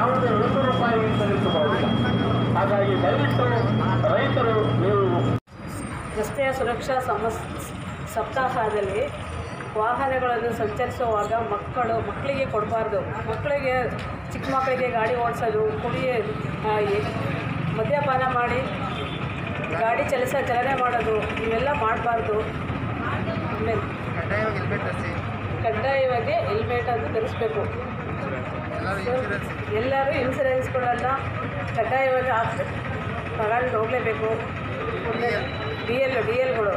ಯಾವುದೇ ಒಂದು ರೂಪಾಯಿ ಸಲ್ಲಿಸಬಹುದಿಲ್ಲ ಹಾಗಾಗಿ ದಯವಿಟ್ಟು ರೈತರು ನೀವು ರಸ್ತೆಯ ಸುರಕ್ಷಾ ಸಮಸ್ ಸಪ್ತಾಹದಲ್ಲಿ ವಾಹನಗಳನ್ನು ಸಂಚರಿಸುವಾಗ ಮಕ್ಕಳು ಮಕ್ಕಳಿಗೆ ಕೊಡಬಾರ್ದು ಮಕ್ಕಳಿಗೆ ಚಿಕ್ಕ ಮಕ್ಕಳಿಗೆ ಗಾಡಿ ಓಡಿಸೋದು ಕುಡಿಯ ಆ, ಎ- ಮದ್ಯಪಾನ ಮಾಡಿ ಗಾಡಿ ಚಲಿಸ ಚಲನೆ ಮಾಡೋದು ಇವೆಲ್ಲ ಮಾಡಬಾರ್ದು ಆಮೇಲೆ ಕಡ್ಡಾಯವಾಗಿ ಹೆಲ್ಮೆಟ್ ಅದು ಧರಿಸ್ಬೇಕು ಎಲ್ಲರೂ ಇನ್ಸೂರೆನ್ಸ್ಗಳನ್ನು ಕಡ್ಡಾಯವಾಗಿ ಹಾಕ್ಬೇಕು ತಗೊಂಡು ಹೋಗಲೇಬೇಕು ಡಿ ಎಲ್ ಡಿ ಎಲ್ಗಳು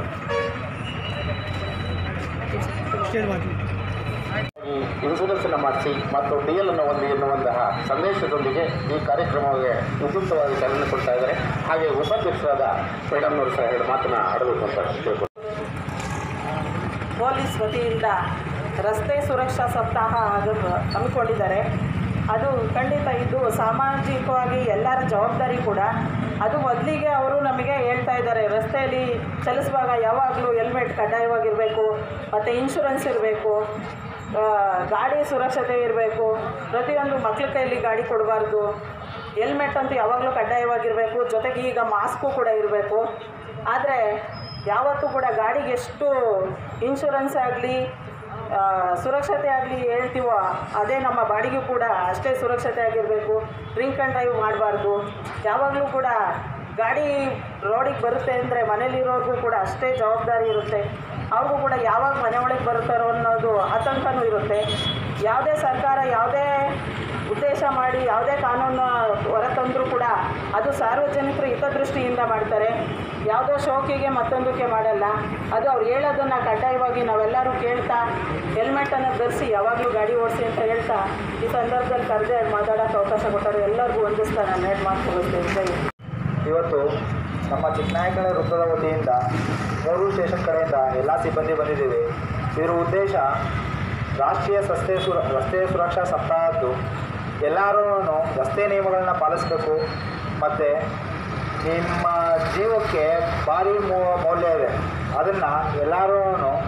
ಈ ಇನ್ಸೂರೆನ್ಸ್ ಅನ್ನು ಮಾಡಿಸಿ ಮತ್ತು ಡಿ ಎಲ್ ಅನ್ನು ಹೊಂದಿ ಎನ್ನುವಂತಹ ಸಂದೇಶದೊಂದಿಗೆ ಈ ಕಾರ್ಯಕ್ರಮಕ್ಕೆ ಉಪಯುಕ್ತವಾಗಿ ಚಾಲನೆ ಕೊಡ್ತಾ ಇದ್ದಾರೆ ಹಾಗೆ ಉಪಾಧ್ಯಕ್ಷರಾದ ಮೇಡಮ್ನವರು ಸಹ ಎರಡು ಮಾತನ್ನ ಆಡಬೇಕು ಅಂತ ಕೇಳ್ಕೊಳ್ತೀನಿ ಪೊಲೀಸ್ ವತಿಯಿಂದ ರಸ್ತೆ ಸುರಕ್ಷಾ ಸಪ್ತಾಹ ಅದು ಹಮ್ಮಿಕೊಂಡಿದ್ದಾರೆ ಅದು ಖಂಡಿತ ಇದು ಸಾಮಾಜಿಕವಾಗಿ ಎಲ್ಲರ ಜವಾಬ್ದಾರಿ ಕೂಡ ಅದು ಮೊದಲಿಗೆ ಅವರು ನಮಗೆ ಹೇಳ್ತಾ ಇದ್ದಾರೆ ರಸ್ತೆಯಲ್ಲಿ ಚಲಿಸುವಾಗ ಯಾವಾಗಲೂ ಹೆಲ್ಮೆಟ್ ಕಡ್ಡಾಯವಾಗಿರಬೇಕು ಮತ್ತು ಇನ್ಶೂರೆನ್ಸ್ ಇರಬೇಕು ಗಾಡಿ ಸುರಕ್ಷತೆ ಇರಬೇಕು ಪ್ರತಿಯೊಂದು ಮಕ್ಳ ಕೈಯಲ್ಲಿ ಗಾಡಿ ಕೊಡಬಾರ್ದು ಹೆಲ್ಮೆಟ್ ಅಂತೂ ಯಾವಾಗಲೂ ಕಡ್ಡಾಯವಾಗಿರಬೇಕು ಜೊತೆಗೆ ಈಗ ಮಾಸ್ಕು ಕೂಡ ಇರಬೇಕು ಆದರೆ ಯಾವತ್ತೂ ಕೂಡ ಗಾಡಿಗೆ ಎಷ್ಟು ಇನ್ಶೂರೆನ್ಸ್ ಆಗಲಿ ಸುರಕ್ಷತೆ ಆಗಲಿ ಹೇಳ್ತೀವೋ ಅದೇ ನಮ್ಮ ಬಾಡಿಗೆ ಕೂಡ ಅಷ್ಟೇ ಸುರಕ್ಷತೆ ಆಗಿರಬೇಕು ಡ್ರಿಂಕ್ ಆ್ಯಂಡ್ ಡ್ರೈವ್ ಮಾಡಬಾರ್ದು ಯಾವಾಗಲೂ ಕೂಡ ಗಾಡಿ ರೋಡಿಗೆ ಬರುತ್ತೆ ಅಂದರೆ ಮನೇಲಿರೋರ್ಗೂ ಕೂಡ ಅಷ್ಟೇ ಜವಾಬ್ದಾರಿ ಇರುತ್ತೆ ಅವ್ರಿಗೂ ಕೂಡ ಯಾವಾಗ ಮನೆ ಒಳಗೆ ಬರುತ್ತಾರೋ ಅನ್ನೋದು ಆತಂಕನೂ ಇರುತ್ತೆ ಯಾವುದೇ ಸರ್ಕಾರ ಯಾವುದೇ ಉದ್ದೇಶ ಮಾಡಿ ಯಾವುದೇ ಕಾನೂನು ಹೊರತಂದರೂ ಕೂಡ ಅದು ಸಾರ್ವಜನಿಕರ ಹಿತದೃಷ್ಟಿಯಿಂದ ಮಾಡ್ತಾರೆ ಯಾವುದೋ ಶೋಕಿಗೆ ಮತ್ತೊಂದಕ್ಕೆ ಮಾಡಲ್ಲ ಅದು ಅವ್ರು ಹೇಳೋದನ್ನು ಕಡ್ಡಾಯವಾಗಿ ನಾವೆಲ್ಲರೂ ಕೇಳ್ತಾ ಹೆಲ್ಮೆಟನ್ನು ಧರಿಸಿ ಯಾವಾಗಲೂ ಗಾಡಿ ಓಡಿಸಿ ಅಂತ ಹೇಳ್ತಾ ಈ ಸಂದರ್ಭದಲ್ಲಿ ಕರೆದೇ ಮಾತಾಡೋಕ್ಕೆ ಅವಕಾಶ ಕೊಟ್ಟರು ಎಲ್ಲರಿಗೂ ಹೊಂದಿಸ್ತಾ ನಾನು ಹೇಳಿ ಮಾಡ್ಕೊಳ್ತೇನೆ ಜೈ ಹಿಂದ್. ಇವತ್ತು ನಮ್ಮ ಚಿಕ್ಕನಾಯಕನ ವೃತ್ತದ ವತಿಯಿಂದ ಮೂರು ಸ್ಟೇಷನ್ ಕಡೆಯಿಂದ ಎಲ್ಲ ಸಿಬ್ಬಂದಿ ಬಂದಿದ್ದೀವಿ ಇದರ ಉದ್ದೇಶ ರಾಷ್ಟ್ರೀಯ ರಸ್ತೆ ಸುರ ರಸ್ತೆ ಸುರಕ್ಷಾ ಸಪ್ತಾಹದ್ದು ಎಲ್ಲರೂ ರಸ್ತೆ ನಿಯಮಗಳನ್ನ ಪಾಲಿಸಬೇಕು ಮತ್ತು ನಿಮ್ಮ ಜೀವಕ್ಕೆ ಭಾರಿ ಮೌ- ಮೌಲ್ಯ ಇದೆ ಅದನ್ನು ಎಲ್ಲರೂ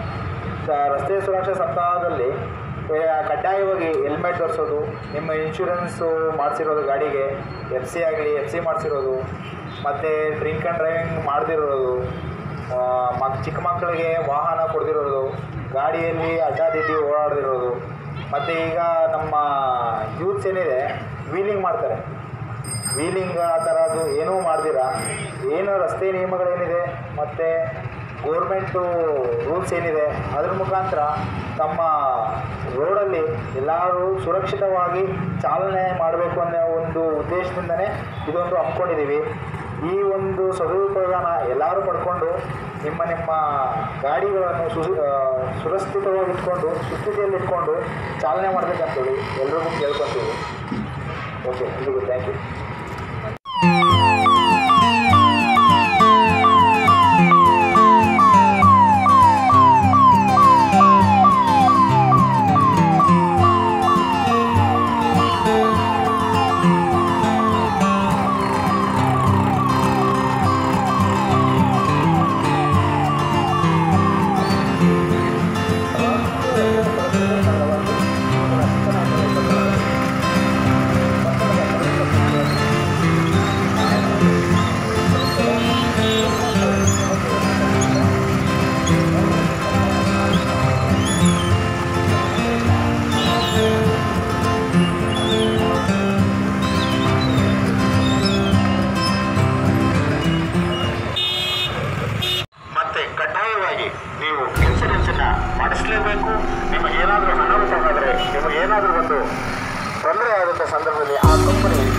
ರಸ್ತೆ ಸುರಕ್ಷಾ ಸಪ್ತಾಹದಲ್ಲಿ ಏ, ಕಡ್ಡಾಯವಾಗಿ ಹೆಲ್ಮೆಟ್ ಧರಿಸೋದು ನಿಮ್ಮ ಇನ್ಶೂರೆನ್ಸು ಮಾಡಿಸಿರೋದು ಗಾಡಿಗೆ ಎಫ್ ಸಿ ಆಗಲಿ ಎಫ್ ಸಿ ಮಾಡಿಸಿರೋದು ಮತ್ತು ಡ್ರಿಂಕ್ ಆ್ಯಂಡ್ ಡ್ರೈವಿಂಗ್ ಮಾಡದಿರೋದು ಮತ್ತು ಚಿಕ್ಕ ಮಕ್ಕಳಿಗೆ ವಾಹನ ಕೊಡದಿರೋದು ಗಾಡಿಯಲ್ಲಿ ಅಡ್ಡಾದಿಡ್ಡಿ ಓಡಾಡದಿರೋದು ಮತ್ತು ಈಗ ನಮ್ಮ ಯೂತ್ಸ್ ಏನಿದೆ ವೀಲಿಂಗ್ ಮಾಡ್ತಾರೆ ವೀಲಿಂಗ್ ಆ ಥರದ್ದು ಏನೂ ಮಾಡ್ದಿರ ಏನು ರಸ್ತೆ ನಿಯಮಗಳೇನಿದೆ ಮತ್ತು ಗೋರ್ಮೆಂಟು ರೂಲ್ಸ್ ಏನಿದೆ ಅದ್ರ ಮುಖಾಂತರ ತಮ್ಮ ರೋಡಲ್ಲಿ ಎಲ್ಲರೂ ಸುರಕ್ಷಿತವಾಗಿ ಚಾಲನೆ ಮಾಡಬೇಕು ಅನ್ನೋ ಒಂದು ಉದ್ದೇಶದಿಂದನೇ ಇದೊಂದು ಹಮ್ಮಿಕೊಂಡಿದ್ದೀವಿ ಈ ಒಂದು ಸದುಪಯೋಗನ ಎಲ್ಲರೂ ಪಡ್ಕೊಂಡು ನಿಮ್ಮ ನಿಮ್ಮ ಗಾಡಿಗಳನ್ನು ಸುಸು ಆ, ಸುರಕ್ಷಿತವಾಗಿ ಇಟ್ಕೊಂಡು ಸುಸ್ಥಿತಿಯಲ್ಲಿ ಇಟ್ಕೊಂಡು ಚಾಲನೆ ಮಾಡಬೇಕಂತೇಳಿ ಎಲ್ರಿಗೂ ಕೇಳ್ಕೊತೀವಿ ಓಕೆ ಎಲ್ರಿಗೂ ಥ್ಯಾಂಕ್ ಯು ಮತ್ತೆ ಕಡ್ಡಾಯವಾಗಿ ನೀವು ಇನ್ಸೂರೆನ್ಸ್ ಅನ್ನ ಮಾಡಿಸಲೇಬೇಕು ನಿಮಗೆ ಏನಾದರೂ ಅನಾಹುತ ಆದರೆ ನಿಮಗೆ ಏನಾದರೂ ಒಂದು ತೊಂದರೆ ಆದಂಥ ಸಂದರ್ಭದಲ್ಲಿ ಆ ಕಂಪನಿ